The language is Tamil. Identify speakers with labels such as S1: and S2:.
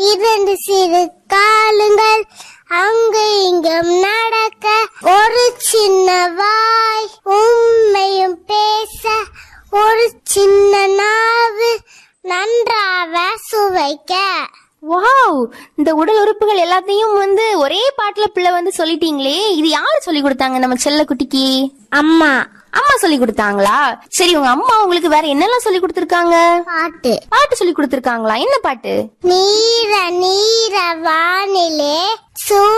S1: இரண்டு சிறு காலுங்கள் அங்கு இங்கும் நடக்க ஒரு சின்ன வாய் உண்மையும் பேச ஒரு சின்ன நாவு நன்றாக சுவைக்க
S2: வாவ் இந்த உடல் உறுப்புகள் எல்லாத்தையும் வந்து ஒரே பாட்டுல பிள்ளை வந்து சொல்லிட்டீங்களே இது யாரு சொல்லி கொடுத்தாங்க நம்ம செல்ல குட்டிக்கு
S1: அம்மா
S2: அம்மா சொல்லி கொடுத்தாங்களா சரி உங்க அம்மா உங்களுக்கு வேற என்னெல்லாம் சொல்லி கொடுத்திருக்காங்க
S1: பாட்டு
S2: பாட்டு சொல்லி கொடுத்திருக்காங்களா என்ன பாட்டு
S1: நீர நீர வானிலே சூ